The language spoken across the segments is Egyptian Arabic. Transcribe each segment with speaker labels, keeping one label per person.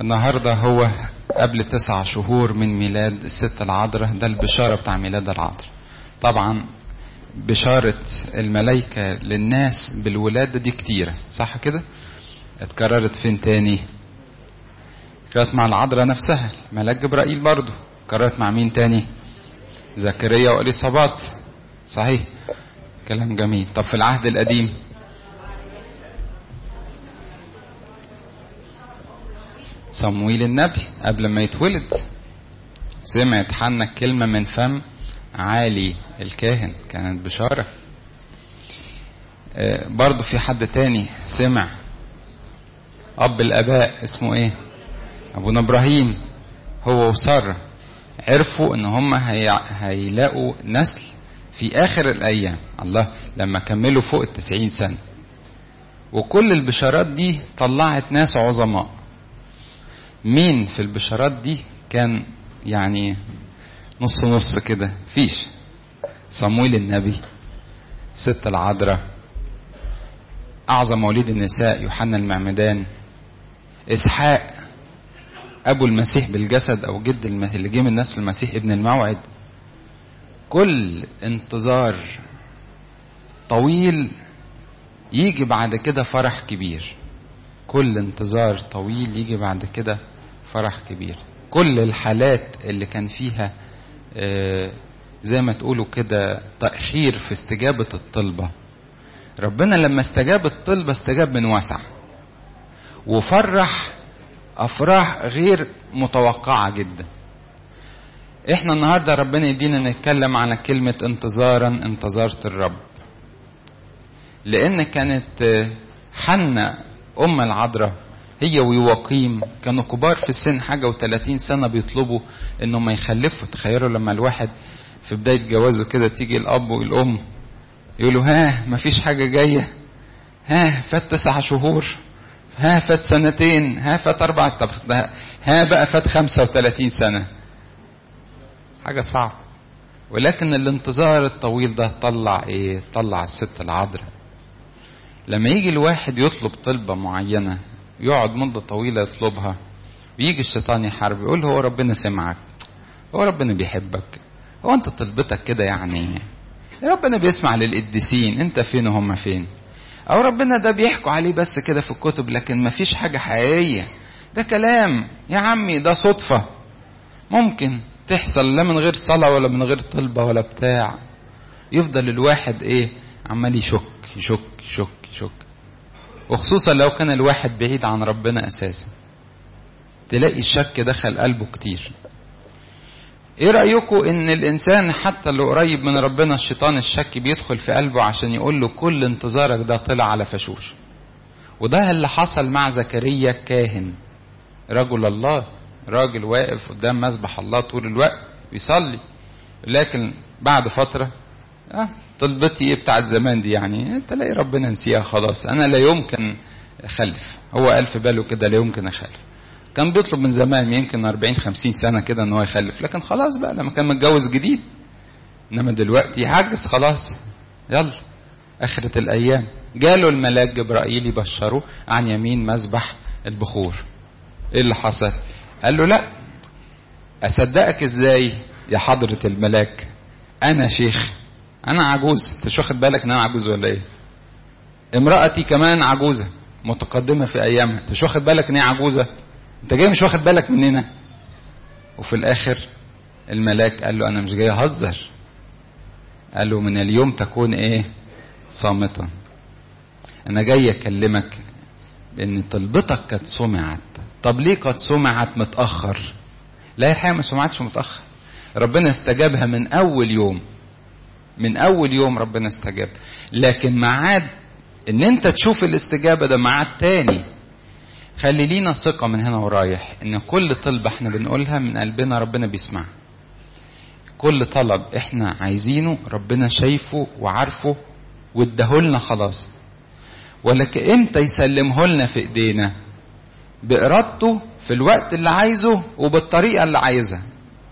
Speaker 1: النهاردة هو قبل تسع شهور من ميلاد الست العذراء ده البشارة بتاع ميلاد العذراء طبعا بشارة الملائكة للناس بالولادة دي كتيرة صح كده اتكررت فين تاني كانت مع العذراء نفسها ملاك جبرائيل برضه كررت مع مين تاني زكريا واليصابات صحيح كلام جميل طب في العهد القديم صمويل النبي قبل ما يتولد سمعت حنا كلمة من فم عالي الكاهن كانت بشارة برضو في حد تاني سمع أب الآباء اسمه إيه أبونا إبراهيم هو وسارة عرفوا إن هم هي... هيلاقوا نسل في آخر الأيام الله لما كملوا فوق التسعين سنة وكل البشارات دي طلعت ناس عظماء مين في البشارات دي كان يعني نص نص كده فيش صمويل النبي ست العذراء أعظم مواليد النساء يوحنا المعمدان إسحاق أبو المسيح بالجسد أو جد اللي جه من نسل المسيح ابن الموعد كل انتظار طويل يجي بعد كده فرح كبير كل انتظار طويل يجي بعد كده فرح كبير كل الحالات اللي كان فيها زي ما تقولوا كده تأخير في استجابة الطلبة ربنا لما استجاب الطلبة استجاب من وسع وفرح أفراح غير متوقعة جدا احنا النهاردة ربنا يدينا نتكلم على كلمة انتظارا انتظرت الرب لان كانت حنة ام العذراء هي ويواقيم كانوا كبار في السن حاجة وثلاثين سنة بيطلبوا انهم يخلفوا تخيلوا لما الواحد في بداية جوازه كده تيجي الاب والام يقولوا ها مفيش حاجة جاية ها فات تسع شهور ها فات سنتين ها فات أربعة طب ها بقى فات خمسة وثلاثين سنة حاجة صعبة ولكن الانتظار الطويل ده طلع ايه طلع الست العذراء لما يجي الواحد يطلب طلبة معينة يقعد مدة طويلة يطلبها ويجي الشيطان يحارب يقول هو ربنا سمعك هو ربنا بيحبك هو انت طلبتك كده يعني ربنا بيسمع للقديسين انت فين وهم فين او ربنا ده بيحكوا عليه بس كده في الكتب لكن مفيش حاجة حقيقية ده كلام يا عمي ده صدفة ممكن تحصل لا من غير صلاة ولا من غير طلبة ولا بتاع يفضل الواحد ايه عمال يشك يشك يشك يشك وخصوصا لو كان الواحد بعيد عن ربنا اساسا تلاقي الشك دخل قلبه كتير ايه رأيكم ان الانسان حتى اللي قريب من ربنا الشيطان الشك بيدخل في قلبه عشان يقول له كل انتظارك ده طلع على فشوش وده اللي حصل مع زكريا الكاهن رجل الله راجل واقف قدام مسبح الله طول الوقت بيصلي لكن بعد فترة آه طلبتي ايه بتاعت زمان دي يعني تلاقي ربنا نسيها خلاص انا لا يمكن اخلف هو قال في باله كده لا يمكن اخلف كان بيطلب من زمان يمكن 40 50 سنة كده ان هو يخلف لكن خلاص بقى لما كان متجوز جديد انما دلوقتي عجز خلاص يلا اخرة الايام جاله الملاك جبرائيل يبشره عن يمين مسبح البخور ايه اللي حصل قال له لا اصدقك ازاي يا حضرة الملاك انا شيخ انا عجوز انت مش واخد بالك ان انا عجوز ولا ايه امرأتي كمان عجوزة متقدمة في ايامها انت مش واخد بالك ان هي عجوزة انت جاي مش واخد بالك مننا وفي الاخر الملاك قال له انا مش جاي اهزر قال له من اليوم تكون ايه صامتا انا جاي اكلمك بان طلبتك قد سمعت طب ليه قد سمعت متاخر لا الحقيقه ما سمعتش متاخر ربنا استجابها من اول يوم من اول يوم ربنا استجاب لكن معاد ان انت تشوف الاستجابه ده معاد تاني خلي لينا ثقه من هنا ورايح ان كل طلبه احنا بنقولها من قلبنا ربنا بيسمعها كل طلب احنا عايزينه ربنا شايفه وعارفه واداهولنا خلاص ولكن امتى يسلمه لنا في ايدينا بارادته في الوقت اللي عايزه وبالطريقه اللي عايزها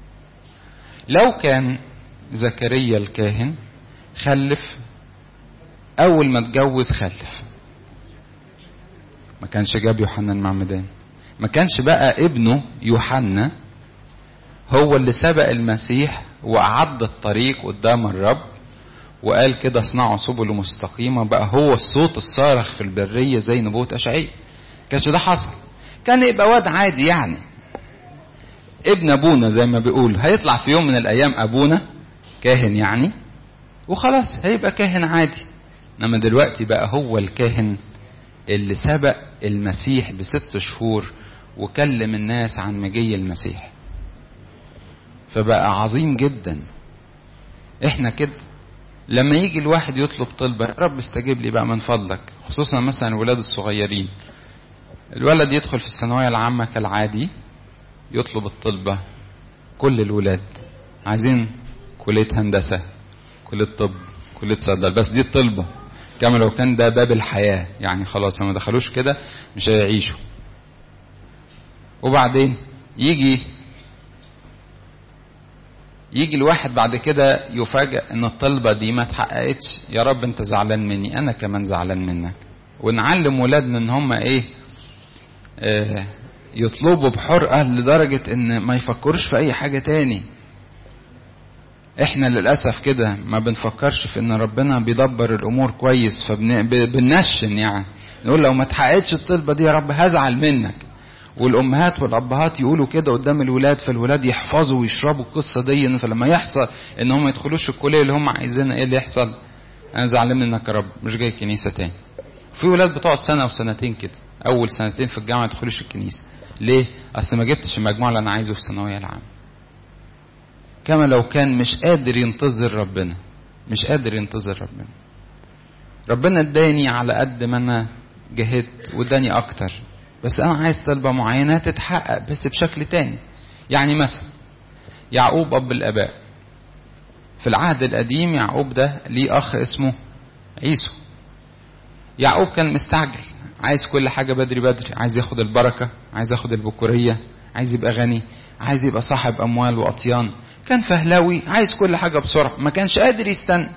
Speaker 1: لو كان زكريا الكاهن خلف اول ما اتجوز خلف ما كانش جاب يوحنا المعمدان ما كانش بقى ابنه يوحنا هو اللي سبق المسيح وأعد الطريق قدام الرب وقال كده اصنعوا سبل مستقيمة بقى هو الصوت الصارخ في البرية زي نبوة أشعية كانش ده حصل كان يبقى واد عادي يعني ابن أبونا زي ما بيقول هيطلع في يوم من الأيام أبونا كاهن يعني وخلاص هيبقى كاهن عادي انما دلوقتي بقى هو الكاهن اللي سبق المسيح بست شهور وكلم الناس عن مجيء المسيح فبقى عظيم جدا احنا كده لما يجي الواحد يطلب طلبة رب استجيب لي بقى من فضلك خصوصا مثلا الولاد الصغيرين الولد يدخل في الثانوية العامة كالعادي يطلب الطلبة كل الولاد عايزين كلية هندسة كلية طب كلية صيدلة بس دي الطلبة كما لو كان ده باب الحياة يعني خلاص ما دخلوش كده مش هيعيشوا وبعدين يجي يجي الواحد بعد كده يفاجأ ان الطلبة دي ما اتحققتش يا رب انت زعلان مني انا كمان زعلان منك ونعلم ولادنا ان هم ايه آه يطلبوا بحرقة لدرجة ان ما يفكروش في اي حاجة تاني احنا للأسف كده ما بنفكرش في ان ربنا بيدبر الامور كويس فبننشن يعني نقول لو ما اتحققتش الطلبة دي يا رب هزعل منك والامهات والابهات يقولوا كده قدام الولاد فالولاد يحفظوا ويشربوا القصه دي فلما يحصل ان هم ما يدخلوش الكليه اللي هم عايزينها ايه اللي يحصل انا زعلان منك يا رب مش جاي الكنيسه تاني في ولاد بتقعد سنه وسنتين كده اول سنتين في الجامعه ما يدخلوش الكنيسه ليه اصل ما جبتش المجموع اللي انا عايزه في الثانويه العامه كما لو كان مش قادر ينتظر ربنا مش قادر ينتظر ربنا ربنا اداني على قد ما انا جهدت واداني اكتر بس انا عايز طلبة معينة تتحقق بس بشكل تاني يعني مثلا يعقوب اب الاباء في العهد القديم يعقوب ده ليه اخ اسمه عيسو يعقوب كان مستعجل عايز كل حاجة بدري بدري عايز ياخد البركة عايز ياخد البكورية عايز يبقى غني عايز يبقى صاحب اموال واطيان كان فهلاوي عايز كل حاجة بسرعة ما كانش قادر يستنى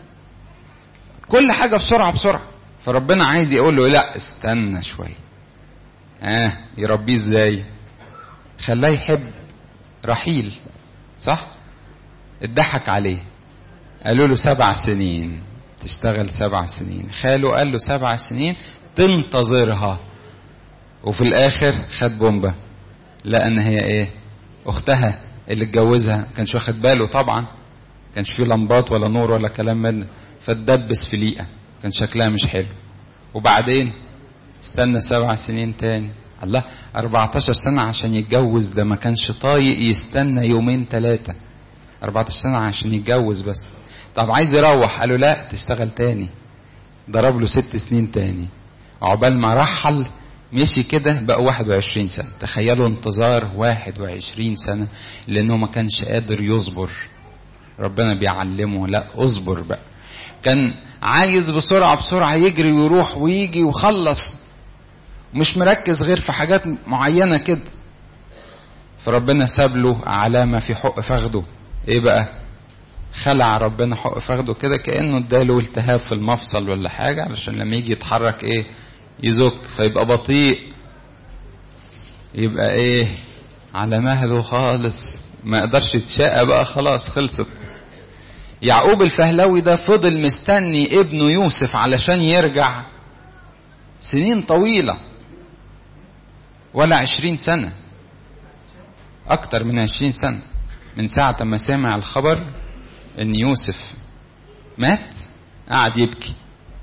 Speaker 1: كل حاجة بسرعة بسرعة فربنا عايز يقول له لا استنى شوية اه يربيه ازاي خلاه يحب رحيل صح اتضحك عليه قالوا له سبع سنين تشتغل سبع سنين خاله قال له سبع سنين تنتظرها وفي الاخر خد بومبا لان هي ايه اختها اللي اتجوزها كانش واخد باله طبعا كانش فيه لمبات ولا نور ولا كلام من فتدبس في ليئة كان شكلها مش حلو وبعدين استنى سبع سنين تاني الله 14 سنة عشان يتجوز ده ما كانش طايق يستنى يومين ثلاثة 14 سنة عشان يتجوز بس طب عايز يروح قالوا لا تشتغل تاني ضرب له ست سنين تاني عقبال ما رحل مشي كده بقى 21 سنة تخيلوا انتظار 21 سنة لأنه ما كانش قادر يصبر ربنا بيعلمه لا اصبر بقى كان عايز بسرعة بسرعة يجري ويروح ويجي ويخلص مش مركز غير في حاجات معينة كده فربنا ساب له علامة في حق فخده ايه بقى خلع ربنا حق فخده كده كأنه اداله التهاب في المفصل ولا حاجة علشان لما يجي يتحرك ايه يزك فيبقى بطيء يبقى ايه على مهله خالص ما يقدرش يتشاقى بقى خلاص خلصت يعقوب الفهلوي ده فضل مستني ابنه يوسف علشان يرجع سنين طويلة ولا عشرين سنة أكتر من عشرين سنة من ساعة ما سمع الخبر إن يوسف مات قعد يبكي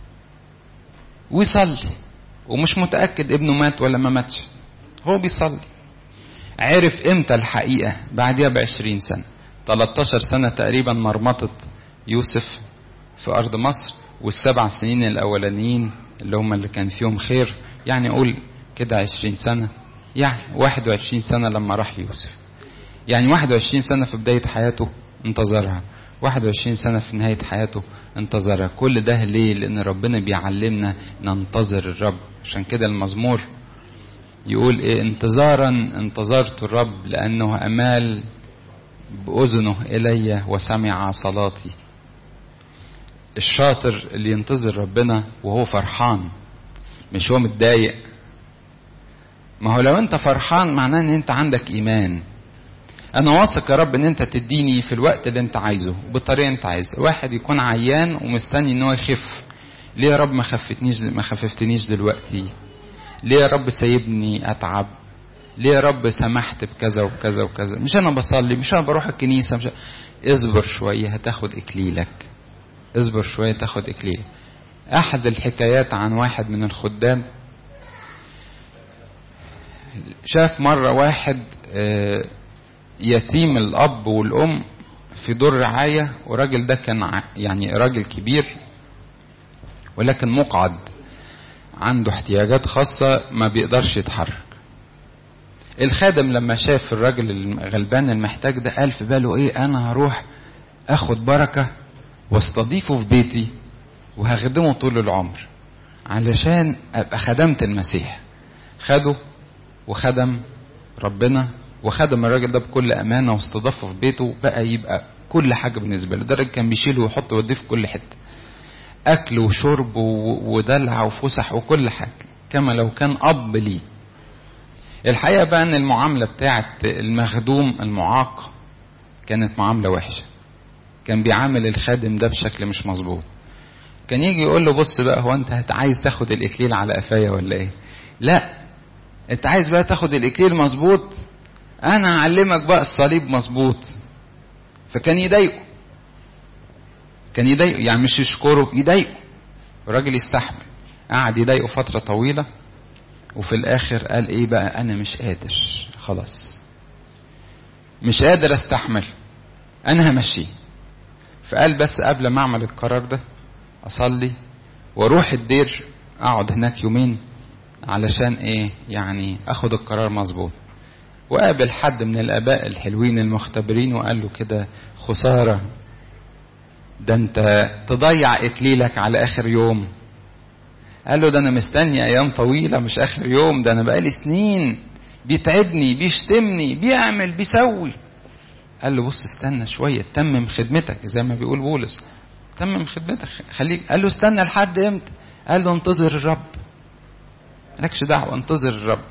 Speaker 1: ويصلي ومش متأكد ابنه مات ولا ما ماتش هو بيصلي عرف امتى الحقيقة بعدها بعشرين سنة 13 سنة تقريبا مرمطة يوسف في أرض مصر والسبع سنين الأولانيين اللي هم اللي كان فيهم خير يعني أقول كده عشرين سنة يعني واحد وعشرين سنة لما راح يوسف يعني واحد وعشرين سنة في بداية حياته انتظرها واحد وعشرين سنة في نهاية حياته انتظرها كل ده ليه لأن ربنا بيعلمنا ننتظر الرب عشان كده المزمور يقول ايه انتظارا انتظرت الرب لأنه أمال بأذنه إلي وسمع صلاتي الشاطر اللي ينتظر ربنا وهو فرحان مش هو متضايق ما هو لو انت فرحان معناه ان انت عندك ايمان انا واثق يا رب ان انت تديني في الوقت اللي انت عايزه وبالطريقه انت عايزها واحد يكون عيان ومستني ان هو يخف ليه يا رب ما خفتنيش ما خففتنيش دلوقتي ليه يا رب سايبني اتعب ليه يا رب سمحت بكذا وكذا وكذا مش انا بصلي مش انا بروح الكنيسه مش اصبر شويه هتاخد اكليلك اصبر شويه تاخد اكليلك احد الحكايات عن واحد من الخدام شاف مره واحد يتيم الاب والام في دور رعايه والراجل ده كان يعني راجل كبير ولكن مقعد عنده احتياجات خاصه ما بيقدرش يتحرك الخادم لما شاف الراجل الغلبان المحتاج ده قال في باله ايه انا هروح اخد بركة واستضيفه في بيتي وهخدمه طول العمر علشان ابقى خدمت المسيح خده وخدم ربنا وخدم الراجل ده بكل امانه واستضافه في بيته بقى يبقى كل حاجه بالنسبه له لدرجه كان بيشيله ويحطه ويوديه في كل حته اكل وشرب ودلع وفسح وكل حاجه كما لو كان اب ليه الحقيقه بقى ان المعامله بتاعه المخدوم المعاق كانت معامله وحشه كان بيعامل الخادم ده بشكل مش مظبوط كان يجي يقول له بص بقى هو انت عايز تاخد الاكليل على قفايا ولا ايه لا انت عايز بقى تاخد الاكليل مظبوط انا هعلمك بقى الصليب مظبوط فكان يضايقه كان يضايقه يعني مش يشكره يضايقه الراجل يستحمل قعد يضايقه فترة طويلة وفي الاخر قال ايه بقى انا مش قادر خلاص مش قادر استحمل انا همشيه فقال بس قبل ما اعمل القرار ده اصلي واروح الدير اقعد هناك يومين علشان ايه يعني اخد القرار مظبوط وقابل حد من الاباء الحلوين المختبرين وقال له كده خساره ده انت تضيع اكليلك على اخر يوم قال له ده انا مستني ايام طويله مش اخر يوم ده انا بقالي سنين بيتعبني بيشتمني بيعمل بيسوي قال له بص استنى شويه تمم خدمتك زي ما بيقول بولس تمم خدمتك خليك قال له استنى لحد امتى قال له انتظر الرب مالكش دعوه انتظر الرب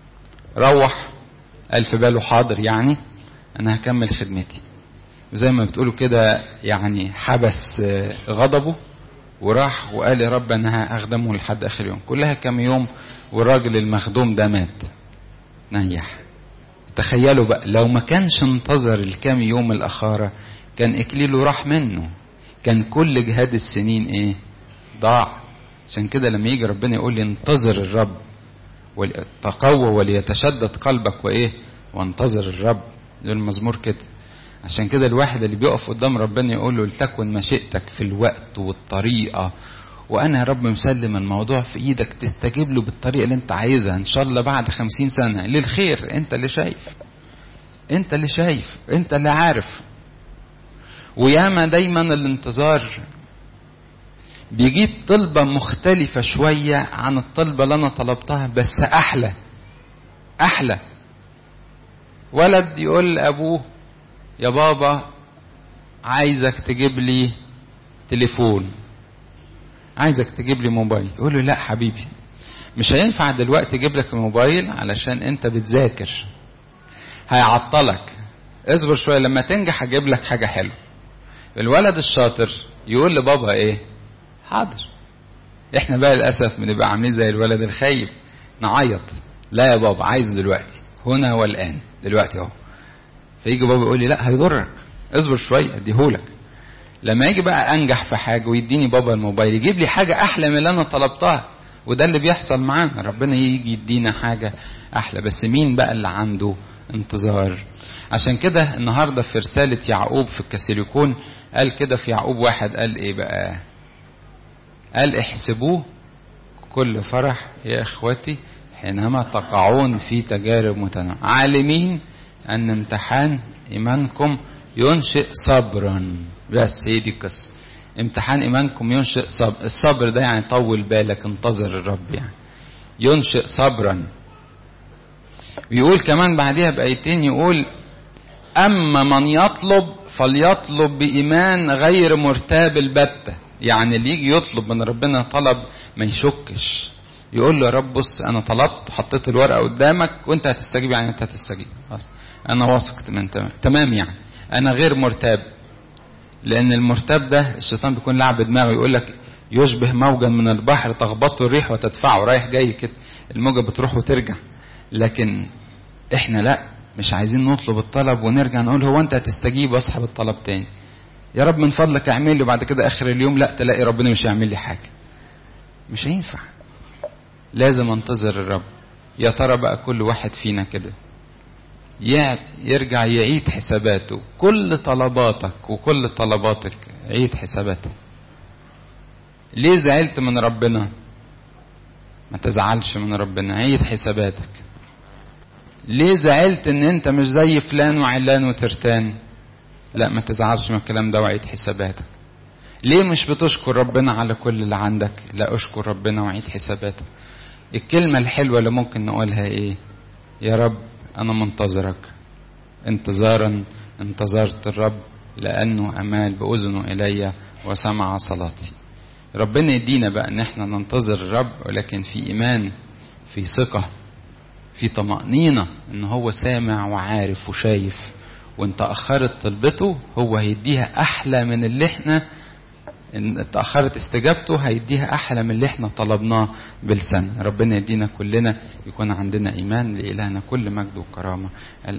Speaker 1: روح قال في باله حاضر يعني انا هكمل خدمتي وزي ما بتقولوا كده يعني حبس غضبه وراح وقال يا رب انا هخدمه لحد اخر يوم كلها كام يوم والراجل المخدوم ده مات نيح تخيلوا بقى لو ما كانش انتظر الكام يوم الاخاره كان اكليله راح منه كان كل جهاد السنين ايه ضاع عشان كده لما يجي ربنا يقول لي انتظر الرب تقوى وليتشدد قلبك وايه وانتظر الرب ده المزمور كده عشان كده الواحد اللي بيقف قدام ربنا يقول له لتكن مشيئتك في الوقت والطريقة وأنا يا رب مسلم الموضوع في إيدك تستجيب له بالطريقة اللي أنت عايزها إن شاء الله بعد خمسين سنة للخير أنت اللي شايف أنت اللي شايف أنت اللي عارف وياما دايما الانتظار بيجيب طلبة مختلفة شوية عن الطلبة اللي أنا طلبتها بس أحلى أحلى ولد يقول لأبوه يا بابا عايزك تجيب لي تليفون عايزك تجيب لي موبايل يقول له لا حبيبي مش هينفع دلوقتي اجيب لك الموبايل علشان انت بتذاكر هيعطلك اصبر شويه لما تنجح اجيب لك حاجه حلوه الولد الشاطر يقول لبابا ايه حاضر احنا بقى للاسف بنبقى عاملين زي الولد الخايب نعيط لا يا بابا عايز دلوقتي هنا والان دلوقتي اهو فيجي بابا يقول لي لا هيضرك اصبر شويه اديهولك لما يجي بقى انجح في حاجه ويديني بابا الموبايل يجيب لي حاجه احلى من اللي انا طلبتها وده اللي بيحصل معانا ربنا يجي يدينا حاجه احلى بس مين بقى اللي عنده انتظار عشان كده النهارده في رساله يعقوب في الكسيليكون قال كده في يعقوب واحد قال ايه بقى قال احسبوه كل فرح يا اخوتي حينما تقعون في تجارب متنوعه عالمين أن امتحان إيمانكم ينشئ صبرا بس هي دي القصة امتحان إيمانكم ينشئ صبر الصبر ده يعني طول بالك انتظر الرب يعني ينشئ صبرا بيقول كمان بعديها بآيتين يقول أما من يطلب فليطلب بإيمان غير مرتاب البتة يعني اللي يجي يطلب من ربنا طلب ما يشكش يقول له يا رب بص انا طلبت حطيت الورقه قدامك وانت هتستجيب يعني انت هتستجيب خلاص انا واثق من تمام تمام يعني انا غير مرتاب لان المرتاب ده الشيطان بيكون لعب دماغه يقول لك يشبه موجا من البحر تخبطه الريح وتدفعه رايح جاي كده الموجه بتروح وترجع لكن احنا لا مش عايزين نطلب الطلب ونرجع نقول هو انت هتستجيب واسحب الطلب تاني يا رب من فضلك اعمل لي وبعد كده اخر اليوم لا تلاقي ربنا مش هيعمل لي حاجه مش هينفع لازم انتظر الرب يا ترى بقى كل واحد فينا كده يرجع يعيد حساباته كل طلباتك وكل طلباتك عيد حساباتك ليه زعلت من ربنا ما تزعلش من ربنا عيد حساباتك ليه زعلت ان انت مش زي فلان وعلان وترتان لا ما تزعلش من الكلام ده وعيد حساباتك ليه مش بتشكر ربنا على كل اللي عندك لا اشكر ربنا وعيد حساباتك الكلمة الحلوة اللي ممكن نقولها ايه يا رب انا منتظرك انتظارا انتظرت الرب لانه امال باذنه الي وسمع صلاتي ربنا يدينا بقى ان احنا ننتظر الرب ولكن في ايمان في ثقة في طمأنينة ان هو سامع وعارف وشايف وانت اخرت طلبته هو هيديها احلى من اللي احنا ان اتاخرت استجابته هيديها احلى من اللي احنا طلبناه بلسان ربنا يدينا كلنا يكون عندنا ايمان لالهنا كل مجد وكرامه